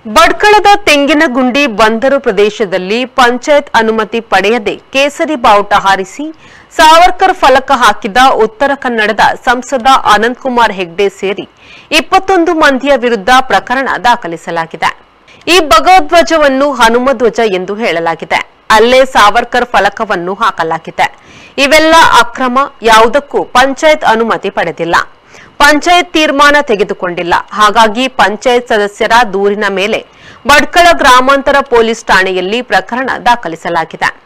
ಬಡ್ಕಳದ ತೆಂಗಿನಗುಂಡಿ ಬಂದರು ಪ್ರದೇಶದಲ್ಲಿ ಪಂಚಾಯತ್ ಅನುಮತಿ ಪಡೆಯದೆ ಕೇಸರಿ ಬಾವುಟ ಹಾರಿಸಿ ಸಾವರ್ಕರ್ ಫಲಕ ಹಾಕಿದ ಉತ್ತರ ಕನ್ನಡದ ಸಂಸದ ಅನಂತಕುಮಾರ್ ಹೆಗ್ಡೆ ಸೇರಿ ಇಪ್ಪತ್ತೊಂದು ಮಂದಿಯ ವಿರುದ್ಧ ಪ್ರಕರಣ ದಾಖಲಿಸಲಾಗಿದೆ ಈ ಭಗವಧ್ವಜವನ್ನು ಹನುಮಧ್ವಜ ಎಂದು ಹೇಳಲಾಗಿದೆ ಅಲ್ಲೇ ಸಾವರ್ಕರ್ ಫಲಕವನ್ನು ಹಾಕಲಾಗಿದೆ ಇವೆಲ್ಲ ಅಕ್ರಮ ಯಾವುದಕ್ಕೂ ಪಂಚಾಯತ್ ಅನುಮತಿ ಪಡೆದಿಲ್ಲ ಪಂಚಾಯತ್ ತೀರ್ಮಾನ ತೆಗೆದುಕೊಂಡಿಲ್ಲ ಹಾಗಾಗಿ ಪಂಚಾಯತ್ ಸದಸ್ಯರ ದೂರಿನ ಮೇಲೆ ಬಡ್ಕಳ ಗ್ರಾಮಾಂತರ ಪೊಲೀಸ್ ಠಾಣೆಯಲ್ಲಿ ಪ್ರಕರಣ ದಾಖಲಿಸಲಾಗಿದೆ